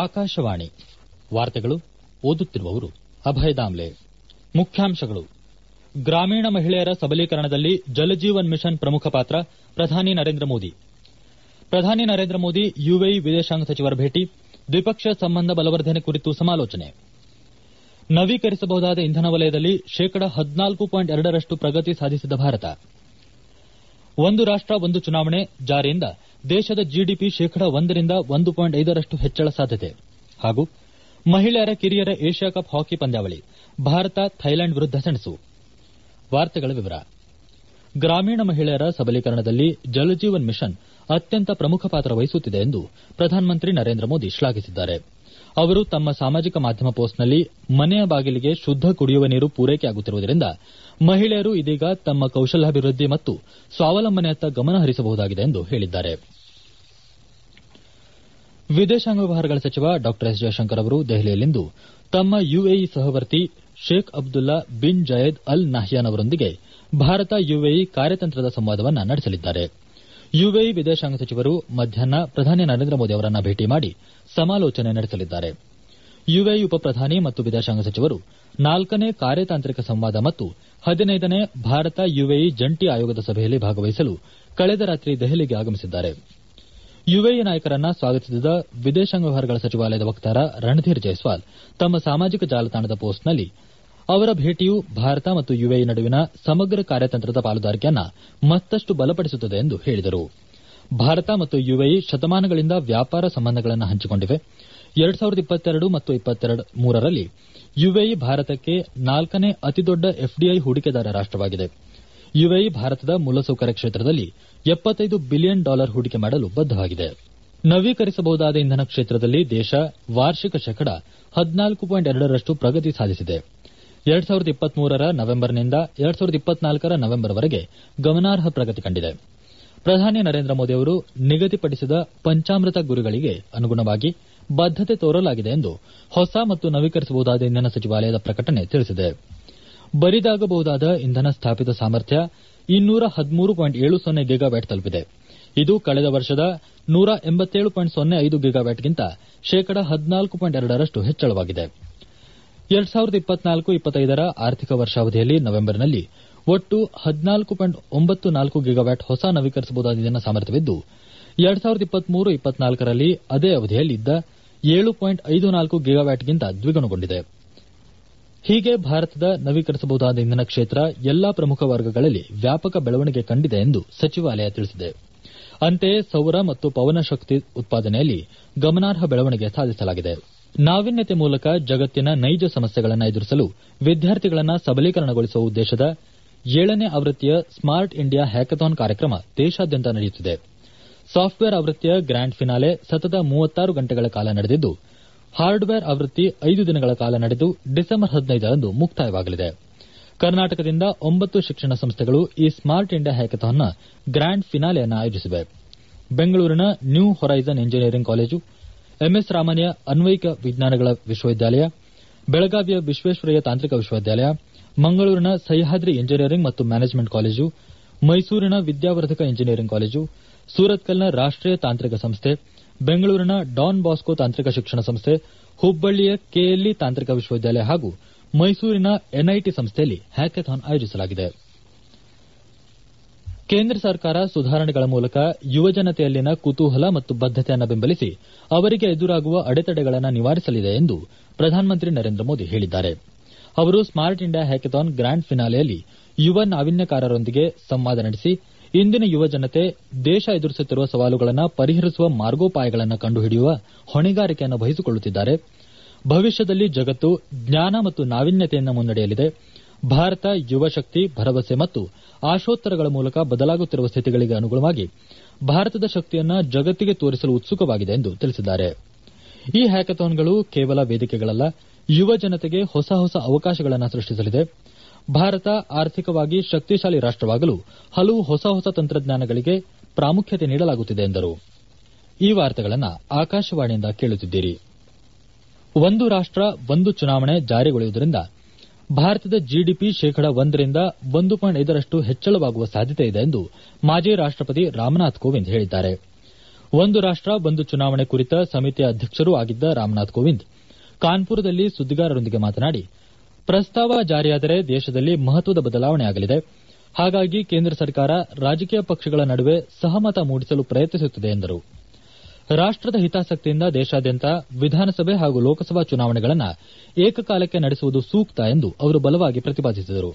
ಆಕಾಶವಾಣಿ ವಾರ್ತೆಗಳು ಓದುತ್ತಿರುವವರು ಅಭಯ ದಾಮ್ಲೆ ಮುಖ್ಯಾಂಶಗಳು ಗ್ರಾಮೀಣ ಮಹಿಳೆಯರ ಸಬಲೀಕರಣದಲ್ಲಿ ಜಲಜೀವನ್ ಮಿಷನ್ ಪ್ರಮುಖ ಪಾತ್ರ ಪ್ರಧಾನಿ ನರೇಂದ್ರ ಮೋದಿ ಪ್ರಧಾನಿ ನರೇಂದ್ರ ಮೋದಿ ಯುಎಇ ವಿದೇಶಾಂಗ ಸಚಿವರ ಭೇಟಿ ದ್ವಿಪಕ್ಷೀಯ ಸಂಬಂಧ ಬಲವರ್ಧನೆ ಕುರಿತು ಸಮಾಲೋಚನೆ ನವೀಕರಿಸಬಹುದಾದ ಇಂಧನ ವಲಯದಲ್ಲಿ ಶೇಕಡ ಹದಿನಾಲ್ಕು ಪಾಯಿಂಟ್ ಎರಡರಷ್ಟು ಪ್ರಗತಿ ಸಾಧಿಸಿದ ಭಾರತ ಒಂದು ರಾಷ್ಟ ಒಂದು ಚುನಾವಣೆ ಜಾರಿಯಿಂದ ದೇಶದ ಜಿಡಿಪಿ ಶೇಕಡ ಒಂದರಿಂದ ಒಂದು ಪಾಯಿಂಟ್ ಐದರಷ್ಟು ಹೆಚ್ಚಳ ಸಾಧ್ಯತೆ ಹಾಗೂ ಮಹಿಳೆಯರ ಕಿರಿಯರ ಏಷ್ಯಾ ಕಪ್ ಹಾಕಿ ಪಂದ್ಯಾವಳಿ ಭಾರತ ಥೈಲ್ಯಾಂಡ್ ವಿರುದ್ಧ ಸೆಣಸು ಗ್ರಾಮೀಣ ಮಹಿಳೆಯರ ಸಬಲೀಕರಣದಲ್ಲಿ ಜಲಜೀವನ್ ಮಿಷನ್ ಅತ್ಯಂತ ಪ್ರಮುಖ ಪಾತ್ರ ವಹಿಸುತ್ತಿದೆ ಎಂದು ಪ್ರಧಾನಮಂತ್ರಿ ನರೇಂದ್ರ ಮೋದಿ ಶ್ಲಾಘಿಸಿದ್ದಾರೆ ಅವರು ತಮ್ಮ ಸಾಮಾಜಿಕ ಮಾಧ್ಯಮ ಪೋಸ್ಟ್ನಲ್ಲಿ ಮನೆಯ ಬಾಗಿಲಿಗೆ ಶುದ್ದ ಕುಡಿಯುವ ನೀರು ಪೂರೈಕೆಯಾಗುತ್ತಿರುವುದರಿಂದ ಮಹಿಳೆಯರು ಇದೀಗ ತಮ್ಮ ಕೌಶಲ್ಯಾಭಿವೃದ್ಧಿ ಮತ್ತು ಸ್ವಾವಲಂಬನೆಯತ್ತ ಗಮನ ಹರಿಸಬಹುದಾಗಿದೆ ಎಂದು ಹೇಳಿದ್ದಾರೆ ವಿದೇಶಾಂಗ ವ್ಯವಹಾರಗಳ ಸಚಿವ ಡಾ ಎಸ್ ಜಯಶಂಕರ್ ಅವರು ದೆಹಲಿಯಲ್ಲಿಂದು ತಮ್ಮ ಯುಎಇ ಸಹವರ್ತಿ Sheikh Abdullah bin Zayed Al Nahyan ಅವರೊಂದಿಗೆ ಭಾರತ ಯುಎಇ ಕಾರ್ಯತಂತ್ರದ ಸಂವಾದವನ್ನು ನಡೆಸಲಿದ್ದಾರೆ ಯುಎಇ ವಿದೇಶಾಂಗ ಸಚಿವರು ಮಧ್ಯಾಹ್ನ ಪ್ರಧಾನಿ ನರೇಂದ್ರ ಮೋದಿ ಅವರನ್ನು ಭೇಟಿ ಮಾಡಿ ಸಮಾಲೋಚನೆ ನಡೆಸಲಿದ್ದಾರೆ ಯುಎಇ ಉಪಪ್ರಧಾನಿ ಮತ್ತು ವಿದೇಶಾಂಗ ಸಚಿವರು ನಾಲ್ಕನೇ ಕಾರ್ಯತಾಂತ್ರಿಕ ಸಂವಾದ ಮತ್ತು ಹದಿನೈದನೇ ಭಾರತ ಯುಎಇ ಜಂಟಿ ಆಯೋಗದ ಸಭೆಯಲ್ಲಿ ಭಾಗವಹಿಸಲು ಕಳೆದ ರಾತ್ರಿ ದೆಹಲಿಗೆ ಆಗಮಿಸಿದ್ದಾರೆ ಯುಎಇ ನಾಯಕರನ್ನ ಸ್ವಾಗತಿಸಿದ ವಿದೇಶಾಂಗ ವ್ಯವಹಾರಗಳ ಸಚಿವಾಲಯದ ವಕ್ತಾರ ರಣಧೀರ್ ಜೈಸ್ವಾಲ್ ತಮ್ಮ ಸಾಮಾಜಿಕ ಜಾಲತಾಣದ ಪೋಸ್ಟ್ನಲ್ಲಿ ಅವರ ಭೇಟಿಯು ಭಾರತ ಮತ್ತು ಯುಎಇ ನಡುವಿನ ಸಮಗ್ರ ಕಾರ್ಯತಂತ್ರದ ಪಾಲುದಾರಿಕೆಯನ್ನು ಮತ್ತಷ್ಟು ಬಲಪಡಿಸುತ್ತದೆ ಎಂದು ಹೇಳಿದರು ಭಾರತ ಮತ್ತು ಯುಎಇ ಶತಮಾನಗಳಿಂದ ವ್ಯಾಪಾರ ಸಂಬಂಧಗಳನ್ನು ಹಂಚಿಕೊಂಡಿವೆ ಮತ್ತು ರಲ್ಲಿ ಯುಎಇ ಭಾರತಕ್ಕೆ ನಾಲ್ಕನೇ ಅತಿದೊಡ್ಡ ಎಫ್ಡಿಐ ಹೂಡಿಕೆದಾರ ರಾಷ್ಟವಾಗಿದೆ ಯುಎಇ ಭಾರತದ ಮೂಲಸೌಕರ್ಯ ಕ್ಷೇತ್ರದಲ್ಲಿ ಬಿಲಿಯನ್ ಡಾಲರ್ ಹೂಡಿಕೆ ಮಾಡಲು ಬದ್ದವಾಗಿದೆ ನವೀಕರಿಸಬಹುದಾದ ಇಂಧನ ಕ್ಷೇತ್ರದಲ್ಲಿ ದೇಶ ವಾರ್ಷಿಕ ಶೇಕಡ ಹದಿನಾಲ್ಕು ಪಾಯಿಂಟ್ ಎರಡರಷ್ಟು ಪ್ರಗತಿ ಸಾಧಿಸಿದೆ ರ ನವೆಂಬರ್ನಿಂದ ರ ನವೆಂಬರ್ವರೆಗೆ ಗಮನಾರ್ಹ ಪ್ರಗತಿ ಕಂಡಿದೆ ಪ್ರಧಾನಿ ನರೇಂದ್ರ ಮೋದಿ ಅವರು ನಿಗದಿಪಡಿಸಿದ ಪಂಚಾಮೃತ ಗುರಿಗಳಿಗೆ ಅನುಗುಣವಾಗಿ ಬದ್ದತೆ ತೋರಲಾಗಿದೆ ಎಂದು ಹೊಸ ಮತ್ತು ನವೀಕರಿಸಬಹುದಾದ ಇಂಧನ ಸಚಿವಾಲಯದ ಪ್ರಕಟಣೆ ತಿಳಿಸಿದೆ ಬರಿದಾಗಬಹುದಾದ ಇಂಧನ ಸ್ಥಾಪಿತ ಸಾಮರ್ಥ್ಯ ಇನ್ನೂರ ಹದಿಮೂರು ಪಾಯಿಂಟ್ ಏಳು ಸೊನ್ನೆ ಗಿಗಾವ್ಯಾಟ್ ತಲುಪಿದೆ ಇದು ಕಳೆದ ವರ್ಷದ ನೂರ ಎಂಬತ್ತೇಳು ಪಾಯಿಂಟ್ ಸೊನ್ನೆ ಐದು ಗಿಗಾವ್ಯಾಟ್ಗಿಂತ ಶೇಕಡ ಹದಿನಾಲ್ಕು ಪಾಯಿಂಟ್ ಎರಡರಷ್ಟು ಹೆಚ್ಚಳವಾಗಿದೆ ರ ಆರ್ಥಿಕ ವರ್ಷಾವಧಿಯಲ್ಲಿ ನವೆಂಬರ್ನಲ್ಲಿ ಒಟ್ಟು ಹದಿನಾಲ್ಕು ಪಾಯಿಂಟ್ ಒಂಬತ್ತು ನಾಲ್ಕು ಗಿಗಾವ್ಯಾಟ್ ಹೊಸ ನವೀಕರಿಸಬಹುದಾದ ಇಂಧನ ಸಾಮರ್ಥ್ಯವಿದ್ದು ರಲ್ಲಿ ಅದೇ ಅವಧಿಯಲ್ಲಿ ಇದ್ದ ಏಳು ಪಾಯಿಂಟ್ ಐದು ನಾಲ್ಕು ಗಿಗಾವ್ಯಾಟ್ಗಿಂತ ದ್ವಿಗುಣಗೊಂಡಿದೆ ಹೀಗೆ ಭಾರತದ ನವೀಕರಿಸಬಹುದಾದ ಇಂಧನ ಕ್ಷೇತ್ರ ಎಲ್ಲಾ ಪ್ರಮುಖ ವರ್ಗಗಳಲ್ಲಿ ವ್ಯಾಪಕ ಬೆಳವಣಿಗೆ ಕಂಡಿದೆ ಎಂದು ಸಚಿವಾಲಯ ತಿಳಿಸಿದೆ ಅಂತೆಯೇ ಸೌರ ಮತ್ತು ಪವನ ಶಕ್ತಿ ಉತ್ಪಾದನೆಯಲ್ಲಿ ಗಮನಾರ್ಹ ಬೆಳವಣಿಗೆ ಸಾಧಿಸಲಾಗಿದೆ ನಾವೀನ್ಯತೆ ಮೂಲಕ ಜಗತ್ತಿನ ನೈಜ ಸಮಸ್ಯೆಗಳನ್ನು ಎದುರಿಸಲು ವಿದ್ಯಾರ್ಥಿಗಳನ್ನು ಸಬಲೀಕರಣಗೊಳಿಸುವ ಉದ್ದೇಶದ ಏಳನೇ ಆವೃತ್ತಿಯ ಸ್ಮಾರ್ಟ್ ಇಂಡಿಯಾ ಹ್ಯಾಕಥಾನ್ ಕಾರ್ಯಕ್ರಮ ದೇಶಾದ್ಯಂತ ನಡೆಯುತ್ತಿದೆ ಸಾಫ್ಟ್ವೇರ್ ಆವೃತ್ತಿಯ ಗ್ರ್ಯಾಂಡ್ ಫಿನಾಲೆ ಸತತ ಮೂವತ್ತಾರು ಗಂಟೆಗಳ ಕಾಲ ನಡೆದಿದ್ದು ಹಾರ್ಡ್ವೇರ್ ಆವೃತ್ತಿ ಐದು ದಿನಗಳ ಕಾಲ ನಡೆದು ಡಿಸೆಂಬರ್ ಹದಿನೈದರಂದು ಮುಕ್ತಾಯವಾಗಲಿದೆ ಕರ್ನಾಟಕದಿಂದ ಒಂಬತ್ತು ಶಿಕ್ಷಣ ಸಂಸ್ಥೆಗಳು ಈ ಸ್ಮಾರ್ಟ್ ಇಂಡಿಯಾ ಹ್ಯಾಕಥಾನ್ನ ಗ್ರ್ಯಾಂಡ್ ಫಿನಾಲೆಯನ್ನು ಆಯೋಜಿಸಿವೆ ಬೆಂಗಳೂರಿನ new horizon engineering college M S Ramaiah ಅನ್ವಯಿಕ ವಿಜ್ಞಾನಗಳ ವಿಶ್ವವಿದ್ಯಾಲಯ ಬೆಳಗಾವಿಯ ವಿಶ್ವೇಶ್ವರಯ್ಯ ತಾಂತ್ರಿಕ ವಿಶ್ವವಿದ್ಯಾಲಯ ಮಂಗಳೂರಿನ ಸಹ್ಯಾದ್ರಿ ಇಂಜಿನಿಯರಿಂಗ್ ಮತ್ತು ಮ್ಯಾನೇಜ್ಮೆಂಟ್ ಕಾಲೇಜು ಮೈಸೂರಿನ ವಿದ್ಯಾವರ್ಧಕ ಇಂಜಿನಿಯರಿಂಗ್ ಕಾಲೇಜು ಸೂರತ್ಕಲ್ನ ರಾಷ್ಟೀಯ ತಾಂತ್ರಿಕ ಸಂಸ್ಥೆ ಬೆಂಗಳೂರಿನ ಡಾನ್ ಬಾಸ್ಕೋ ತಾಂತ್ರಿಕ ಶಿಕ್ಷಣ ಸಂಸ್ಥೆ ಹುಬ್ಬಳ್ಳಿಯ ಕೆಎಲ್ಇ ತಾಂತ್ರಿಕ ವಿಶ್ವವಿದ್ಯಾಲಯ ಹಾಗೂ ಮೈಸೂರಿನ ಎನ್ಐಟಿ ಸಂಸ್ಥೆಯಲ್ಲಿ ಹ್ಯಾಕಥಾನ್ ಆಯೋಜಿಸಲಾಗಿದೆ ಕೇಂದ್ರ ಸರ್ಕಾರ ಸುಧಾರಣೆಗಳ ಮೂಲಕ ಯುವಜನತೆಯಲ್ಲಿನ ಕುತೂಹಲ ಮತ್ತು ಬದ್ದತೆಯನ್ನು ಬೆಂಬಲಿಸಿ ಅವರಿಗೆ ಎದುರಾಗುವ ಅಡೆತಡೆಗಳನ್ನು ನಿವಾರಿಸಲಿದೆ ಎಂದು ಪ್ರಧಾನಮಂತ್ರಿ ನರೇಂದ್ರ ಮೋದಿ ಹೇಳಿದ್ದಾರೆ ಅವರು ಸ್ಮಾರ್ಟ್ ಇಂಡಿಯಾ ಹ್ಯಾಕಥಾನ್ ಗ್ರ್ಯಾಂಡ್ ಫಿನಾಲೆಯಲ್ಲಿ ಯುವ ನಾವೀನ್ಯಕಾರರೊಂದಿಗೆ ಸಂವಾದ ನಡೆಸಿ ಇಂದಿನ ಯುವಜನತೆ ದೇಶ ಎದುರಿಸುತ್ತಿರುವ ಸವಾಲುಗಳನ್ನು ಪರಿಹರಿಸುವ ಮಾರ್ಗೋಪಾಯಗಳನ್ನು ಕಂಡುಹಿಡಿಯುವ ಹೊಣೆಗಾರಿಕೆಯನ್ನು ವಹಿಸಿಕೊಳ್ಳುತ್ತಿದ್ದಾರೆ ಭವಿಷ್ಯದಲ್ಲಿ ಜಗತ್ತು ಜ್ಞಾನ ಮತ್ತು ನಾವೀನ್ಯತೆಯಿಂದ ಮುನ್ನಡೆಯಲಿದೆ ಭಾರತ ಯುವಶಕ್ತಿ ಭರವಸೆ ಮತ್ತು ಆಶೋತ್ತರಗಳ ಮೂಲಕ ಬದಲಾಗುತ್ತಿರುವ ಸ್ಥಿತಿಗಳಿಗೆ ಅನುಗುಣವಾಗಿ ಭಾರತದ ಶಕ್ತಿಯನ್ನು ಜಗತ್ತಿಗೆ ತೋರಿಸಲು ಉತ್ಸುಕವಾಗಿದೆ ಎಂದು ತಿಳಿಸಿದ್ದಾರೆ ಈ ಹ್ಯಾಕಥಾನ್ಗಳು ಕೇವಲ ವೇದಿಕೆಗಳಲ್ಲ ಯುವ ಜನತೆಗೆ ಹೊಸ ಹೊಸ ಅವಕಾಶಗಳನ್ನು ಸೃಷ್ಟಿಸಲಿದೆ ಭಾರತ ಆರ್ಥಿಕವಾಗಿ ಶಕ್ತಿಶಾಲಿ ರಾಷ್ಟವಾಗಲು ಹಲವು ಹೊಸ ಹೊಸ ತಂತ್ರಜ್ಞಾನಗಳಿಗೆ ಪ್ರಾಮುಖ್ಯತೆ ನೀಡಲಾಗುತ್ತಿದೆ ಎಂದರು ಈ ವಾರ್ತೆಗಳನ್ನು ಆಕಾಶವಾಣಿಯಿಂದ ಕೇಳುತ್ತಿದ್ದೀರಿ ಒಂದು ರಾಷ್ಟ ಒಂದು ಚುನಾವಣೆ ಜಾರಿಗೊಳ್ಳುವುದರಿಂದ ಭಾರತದ ಜಿಡಿಪಿ ಶೇಕಡ ಒಂದರಿಂದ ಒಂದು ಪಾಯಿಂಟ್ ಐದರಷ್ಟು ಹೆಚ್ಚಳವಾಗುವ ಸಾಧ್ಯತೆ ಇದೆ ಎಂದು ಮಾಜಿ ರಾಷ್ಟಪತಿ ರಾಮನಾಥ್ ಕೋವಿಂದ್ ಹೇಳಿದ್ದಾರೆ ಒಂದು ರಾಷ್ಟ ಒಂದು ಚುನಾವಣೆ ಕುರಿತ ಸಮಿತಿಯ ಅಧ್ಯಕ್ಷರೂ ಆಗಿದ್ದ ರಾಮನಾಥ್ ಕೋವಿಂದ್ ಕಾನ್ಪುರದಲ್ಲಿ ಸುದ್ದಿಗಾರರೊಂದಿಗೆ ಮಾತನಾಡಿ ಪ್ರಸ್ತಾವ ಜಾರಿಯಾದರೆ ದೇಶದಲ್ಲಿ ಮಹತ್ವದ ಬದಲಾವಣೆಯಾಗಲಿದೆ ಹಾಗಾಗಿ ಕೇಂದ್ರ ಸರ್ಕಾರ ರಾಜಕೀಯ ಪಕ್ಷಗಳ ನಡುವೆ ಸಹಮತ ಮೂಡಿಸಲು ಪ್ರಯತ್ನಿಸುತ್ತಿದೆ ಎಂದರು ರಾಷ್ಟದ ಹಿತಾಸಕ್ತಿಯಿಂದ ದೇಶಾದ್ಯಂತ ವಿಧಾನಸಭೆ ಹಾಗೂ ಲೋಕಸಭಾ ಚುನಾವಣೆಗಳನ್ನು ಏಕಕಾಲಕ್ಕೆ ನಡೆಸುವುದು ಸೂಕ್ತ ಎಂದು ಅವರು ಬಲವಾಗಿ ಪ್ರತಿಪಾದಿಸಿದರು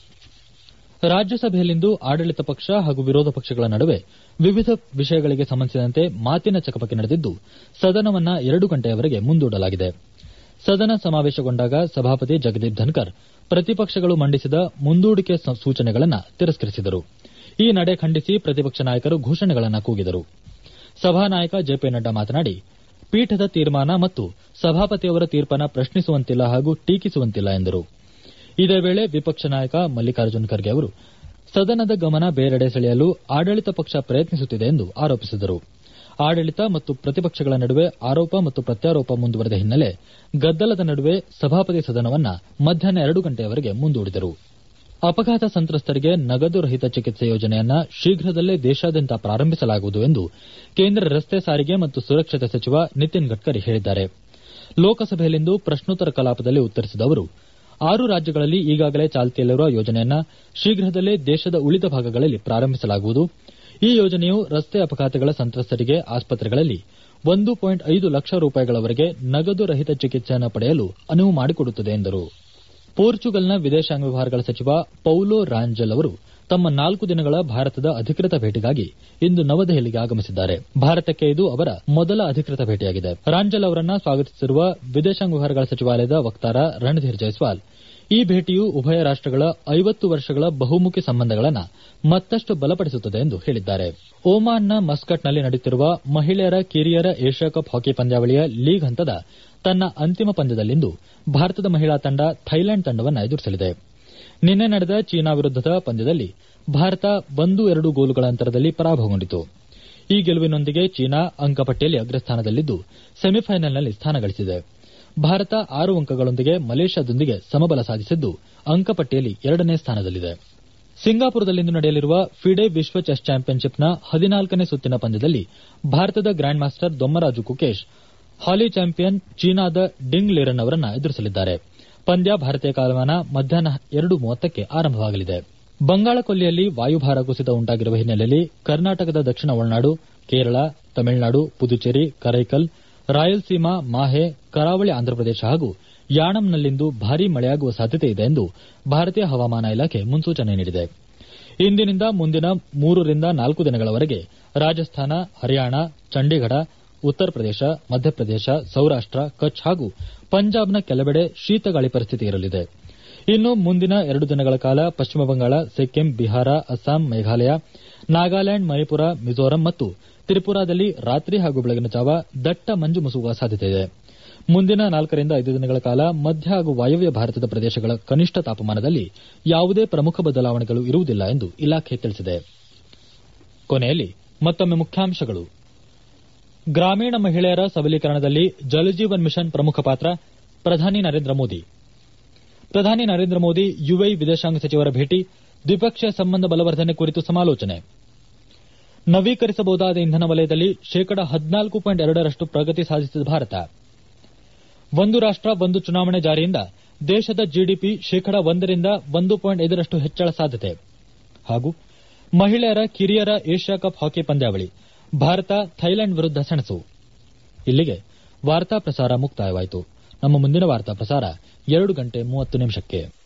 ರಾಜ್ಯಸಭೆಯಲ್ಲಿಂದು ಆಡಳಿತ ಪಕ್ಷ ಹಾಗೂ ವಿರೋಧ ಪಕ್ಷಗಳ ನಡುವೆ ವಿವಿಧ ವಿಷಯಗಳಿಗೆ ಸಂಬಂಧಿಸಿದಂತೆ ಮಾತಿನ ಚಕಮಕಿ ನಡೆದಿದ್ದು ಸದನವನ್ನ ಎರಡು ಗಂಟೆಯವರೆಗೆ ಮುಂದೂಡಲಾಗಿದೆ ಸದನ ಸಮಾವೇಶಗೊಂಡಾಗ ಸಭಾಪತಿ ಜಗದೀಪ್ ಧನ್ಕರ್ ಪ್ರತಿಪಕ್ಷಗಳು ಮಂಡಿಸಿದ ಮುಂದೂಡಿಕೆ ಸೂಚನೆಗಳನ್ನು ತಿರಸ್ಕರಿಸಿದರು ಈ ನಡೆ ಖಂಡಿಸಿ ಪ್ರತಿಪಕ್ಷ ನಾಯಕರು ಘೋಷಣೆಗಳನ್ನು ಕೂಗಿದರು ಸಭಾನಾಯಕ ಜೆಪಿ ನಡ್ಡಾ ಮಾತನಾಡಿ ಪೀಠದ ತೀರ್ಮಾನ ಮತ್ತು ಸಭಾಪತಿಯವರ ತೀರ್ಪನ್ನು ಪ್ರಶ್ನಿಸುವಂತಿಲ್ಲ ಹಾಗೂ ಟೀಕಿಸುವಂತಿಲ್ಲ ಎಂದರು ಇದೇ ವೇಳೆ ವಿಪಕ್ಷ ನಾಯಕ ಮಲ್ಲಿಕಾರ್ಜುನ ಖರ್ಗೆ ಅವರು ಸದನದ ಗಮನ ಬೇರೆಡೆ ಸೆಳೆಯಲು ಆಡಳಿತ ಪಕ್ಷ ಪ್ರಯತ್ನಿಸುತ್ತಿದೆ ಎಂದು ಆರೋಪಿಸಿದರು ಆಡಳಿತ ಮತ್ತು ಪ್ರತಿಪಕ್ಷಗಳ ನಡುವೆ ಆರೋಪ ಮತ್ತು ಪ್ರತ್ಯಾರೋಪ ಮುಂದುವರೆದ ಹಿನ್ನೆಲೆ ಗದ್ದಲದ ನಡುವೆ ಸಭಾಪತಿ ಸದನವನ್ನ ಮಧ್ಯಾಹ್ನ ಎರಡು ಗಂಟೆಯವರೆಗೆ ಮುಂದೂಡಿದರು ಅಪಘಾತ ಸಂತ್ರಸ್ತರಿಗೆ ನಗದು ರಹಿತ ಚಿಕಿತ್ಸೆ ಯೋಜನೆಯನ್ನ ಶೀಘ್ರದಲ್ಲೇ ದೇಶಾದ್ಯಂತ ಪ್ರಾರಂಭಿಸಲಾಗುವುದು ಎಂದು ಕೇಂದ್ರ ರಸ್ತೆ ಸಾರಿಗೆ ಮತ್ತು ಸುರಕ್ಷತೆ ಸಚಿವ ನಿತಿನ್ ಗಡ್ಕರಿ ಹೇಳಿದ್ದಾರೆ ಲೋಕಸಭೆಯಲ್ಲಿಂದು ಪ್ರಶ್ನೋತ್ತರ ಕಲಾಪದಲ್ಲಿ ಉತ್ತರಿಸಿದ ಅವರು ಆರು ರಾಜ್ಯಗಳಲ್ಲಿ ಈಗಾಗಲೇ ಚಾಲ್ತಿಯಲ್ಲಿರುವ ಯೋಜನೆಯನ್ನ ಶೀಘ್ರದಲ್ಲೇ ದೇಶದ ಉಳಿದ ಭಾಗಗಳಲ್ಲಿ ಪ್ರಾರಂಭಿಸಲಾಗುವುದು ಈ ಯೋಜನೆಯು ರಸ್ತೆ ಅಪಘಾತಗಳ ಸಂತ್ರಸ್ತರಿಗೆ ಆಸ್ಪತ್ರೆಗಳಲ್ಲಿ ಒಂದು ಪಾಯಿಂಟ್ ಐದು ಲಕ್ಷ ರೂಪಾಯಿಗಳವರೆಗೆ ನಗದು ರಹಿತ ಚಿಕಿತ್ಸೆಯನ್ನು ಪಡೆಯಲು ಅನುವು ಮಾಡಿಕೊಡುತ್ತದೆ ಎಂದರು ಪೋರ್ಚುಗಲ್ನ ವಿದೇಶಾಂಗ ವ್ಯವಹಾರಗಳ ಸಚಿವ ಪೌಲೋ ರಾಂಜೆಲ್ ಅವರು ತಮ್ಮ ನಾಲ್ಕು ದಿನಗಳ ಭಾರತದ ಅಧಿಕೃತ ಭೇಟಿಗಾಗಿ ಇಂದು ನವದೆಹಲಿಗೆ ಆಗಮಿಸಿದ್ದಾರೆ ಭಾರತಕ್ಕೆ ಇದು ಅವರ ಮೊದಲ ಅಧಿಕೃತ ಭೇಟಿಯಾಗಿದೆ ರಾಂಜೆಲ್ ಅವರನ್ನ ಸ್ವಾಗತಿಸಿರುವ ವಿದೇಶಾಂಗ ವ್ಯವಹಾರಗಳ ಸಚಿವಾಲಯದ ವಕ್ತಾರ ರಣಧೀರ್ ಜೈಸ್ವಾಲ್ ಈ ಭೇಟಿಯು ಉಭಯ ರಾಷ್ಟಗಳ ಐವತ್ತು ವರ್ಷಗಳ ಬಹುಮುಖಿ ಸಂಬಂಧಗಳನ್ನು ಮತ್ತಷ್ಟು ಬಲಪಡಿಸುತ್ತದೆ ಎಂದು ಹೇಳಿದ್ದಾರೆ ಒಮಾನ್ನ ಮಸ್ಕಟ್ನಲ್ಲಿ ನಡೆಯುತ್ತಿರುವ ಮಹಿಳೆಯರ ಕಿರಿಯರ ಏಷ್ಯಾ ಕಪ್ ಹಾಕಿ ಪಂದ್ಯಾವಳಿಯ ಲೀಗ್ ಹಂತದ ತನ್ನ ಅಂತಿಮ ಪಂದ್ಯದಲ್ಲಿಂದು ಭಾರತದ ಮಹಿಳಾ ತಂಡ ಥೈಲ್ಯಾಂಡ್ ತಂಡವನ್ನು ಎದುರಿಸಲಿದೆ ನಿನ್ನೆ ನಡೆದ ಚೀನಾ ವಿರುದ್ದದ ಪಂದ್ಯದಲ್ಲಿ ಭಾರತ ಒಂದು ಎರಡು ಗೋಲುಗಳ ಅಂತರದಲ್ಲಿ ಪರಾಭವಗೊಂಡಿತು ಈ ಗೆಲುವಿನೊಂದಿಗೆ ಚೀನಾ ಅಂಕಪಟ್ಟಿಯಲ್ಲಿ ಅಗ್ರಸ್ಥಾನದಲ್ಲಿದ್ದು ಸೆಮಿಫೈನಲ್ನಲ್ಲಿ ಸ್ಥಾನ ಗಳಿಸಿದೆ ಭಾರತ ಆರು ಅಂಕಗಳೊಂದಿಗೆ ಮಲೇಷ್ಯಾದೊಂದಿಗೆ ಸಮಬಲ ಸಾಧಿಸಿದ್ದು ಅಂಕಪಟ್ಟಿಯಲ್ಲಿ ಎರಡನೇ ಸ್ಥಾನದಲ್ಲಿದೆ ಸಿಂಗಾಪುರದಲ್ಲಿಂದು ನಡೆಯಲಿರುವ ಫಿಡೆ ವಿಶ್ವ ಚೆಸ್ ಚಾಂಪಿಯನ್ಶಿಪ್ನ ಹದಿನಾಲ್ಕನೇ ಸುತ್ತಿನ ಪಂದ್ಯದಲ್ಲಿ ಭಾರತದ ಗ್ರ್ಯಾಂಡ್ ಮಾಸ್ಟರ್ ದೊಮ್ಮರಾಜು ಕುಕೇಶ್ ಹಾಲಿ ಚಾಂಪಿಯನ್ ಚೀನಾದ ಡಿಂಗ್ ಲಿರನ್ ಅವರನ್ನ ಎದುರಿಸಲಿದ್ದಾರೆ ಪಂದ್ಯ ಭಾರತೀಯ ಕಾಲಮಾನ ಮಧ್ಯಾಹ್ನ ಎರಡು ಮೂವತ್ತಕ್ಕೆ ಆರಂಭವಾಗಲಿದೆ ಬಂಗಾಳಕೊಲ್ಲಿಯಲ್ಲಿ ವಾಯುಭಾರ ಕುಸಿತ ಉಂಟಾಗಿರುವ ಹಿನ್ನೆಲೆಯಲ್ಲಿ ಕರ್ನಾಟಕದ ದಕ್ಷಿಣ ಒಳನಾಡು ಕೇರಳ ತಮಿಳುನಾಡು ಪುದುಚೇರಿ ಕರೈಕಲ್ ರಾಯಲಸೀಮಾ ಮಾಹೆ ಕರಾವಳಿ ಆಂಧ್ರಪ್ರದೇಶ ಹಾಗೂ ಯಾಣಂನಲ್ಲಿಂದು ಭಾರೀ ಮಳೆಯಾಗುವ ಸಾಧ್ಯತೆ ಇದೆ ಎಂದು ಭಾರತೀಯ ಹವಾಮಾನ ಇಲಾಖೆ ಮುನ್ಸೂಚನೆ ನೀಡಿದೆ ಇಂದಿನಿಂದ ಮುಂದಿನ ಮೂರರಿಂದ ನಾಲ್ಕು ದಿನಗಳವರೆಗೆ ರಾಜಸ್ಥಾನ ಹರಿಯಾಣ ಚಂಡೀಗಢ ಉತ್ತರ ಪ್ರದೇಶ ಮಧ್ಯಪ್ರದೇಶ ಸೌರಾಷ್ಟ ಕಚ್ ಹಾಗೂ ಪಂಜಾಬ್ನ ಕೆಲವೆಡೆ ಶೀತಗಾಳಿ ಪರಿಸ್ಥಿತಿ ಇರಲಿದೆ ಇನ್ನು ಮುಂದಿನ ಎರಡು ದಿನಗಳ ಕಾಲ ಪಶ್ಚಿಮ ಬಂಗಾಳ ಸಿಕ್ಕಿಂ ಬಿಹಾರ ಅಸ್ಸಾಂ ಮೇಘಾಲಯ ನಾಗಾಲ್ಯಾಂಡ್ ಮಣಿಪುರ ಮಿಜೋರಾಂ ಮತ್ತು ತ್ರಿಪುರಾದಲ್ಲಿ ರಾತ್ರಿ ಹಾಗೂ ಬೆಳಗಿನ ಜಾವ ದಟ್ಟ ಮಂಜು ಮುಸುಕುವ ಸಾಧ್ಯತೆಯಿದೆ ಮುಂದಿನ ನಾಲ್ಕರಿಂದ ಐದು ದಿನಗಳ ಕಾಲ ಮಧ್ಯ ಹಾಗೂ ವಾಯವ್ಯ ಭಾರತದ ಪ್ರದೇಶಗಳ ಕನಿಷ್ಠ ತಾಪಮಾನದಲ್ಲಿ ಯಾವುದೇ ಪ್ರಮುಖ ಬದಲಾವಣೆಗಳು ಇರುವುದಿಲ್ಲ ಎಂದು ಇಲಾಖೆ ತಿಳಿಸಿದೆ ಕೊನೆಯಲ್ಲಿ ಮತ್ತೊಮ್ಮೆ ಮುಖ್ಯಾಂಶಗಳು ಗ್ರಾಮೀಣ ಮಹಿಳೆಯರ ಸಬಲೀಕರಣದಲ್ಲಿ ಜಲಜೀವನ್ ಮಿಷನ್ ಪ್ರಮುಖ ಪಾತ್ರ ಪ್ರಧಾನಿ ನರೇಂದ್ರ ಮೋದಿ ಪ್ರಧಾನಿ ನರೇಂದ್ರ ಮೋದಿ ಯುಎಇ ವಿದೇಶಾಂಗ ಸಚಿವರ ಭೇಟಿ ದ್ವಿಪಕ್ಷೀಯ ಸಂಬಂಧ ಬಲವರ್ಧನೆ ಕುರಿತು ಸಮಾಲೋಚನೆ ನವೀಕರಿಸಬಹುದಾದ ಇಂಧನ ವಲಯದಲ್ಲಿ ಶೇಕಡ ಹದಿನಾಲ್ಕು ಪಾಯಿಂಟ್ ಎರಡರಷ್ಟು ಪ್ರಗತಿ ಸಾಧಿಸಿದ ಭಾರತ ಒಂದು ರಾಷ್ಟ ಒಂದು ಚುನಾವಣೆ ಜಾರಿಯಿಂದ ದೇಶದ ಜಿಡಿಪಿ ಶೇಕಡ ಒಂದರಿಂದ ಒಂದು ಪಾಯಿಂಟ್ ಐದರಷ್ಟು ಹೆಚ್ಚಳ ಸಾಧ್ಯತೆ ಹಾಗೂ ಮಹಿಳೆಯರ ಕಿರಿಯರ ಏಷ್ಯಾ ಕಪ್ ಹಾಕಿ ಪಂದ್ಯಾವಳಿ ಭಾರತ ಥೈಲ್ಯಾಂಡ್ ವಿರುದ್ಧ ಸೆಣಸು ಇಲ್ಲಿಗೆ ವಾರ್ತಾ ಪ್ರಸಾರ ಮುಕ್ತಾಯವಾಯಿತು ನಮ್ಮ ಮುಂದಿನ ವಾರ್ತಾ ಪ್ರಸಾರ ಎರಡು ಗಂಟೆ ಮೂವತ್ತು ನಿಮಿಷಕ್ಕೆ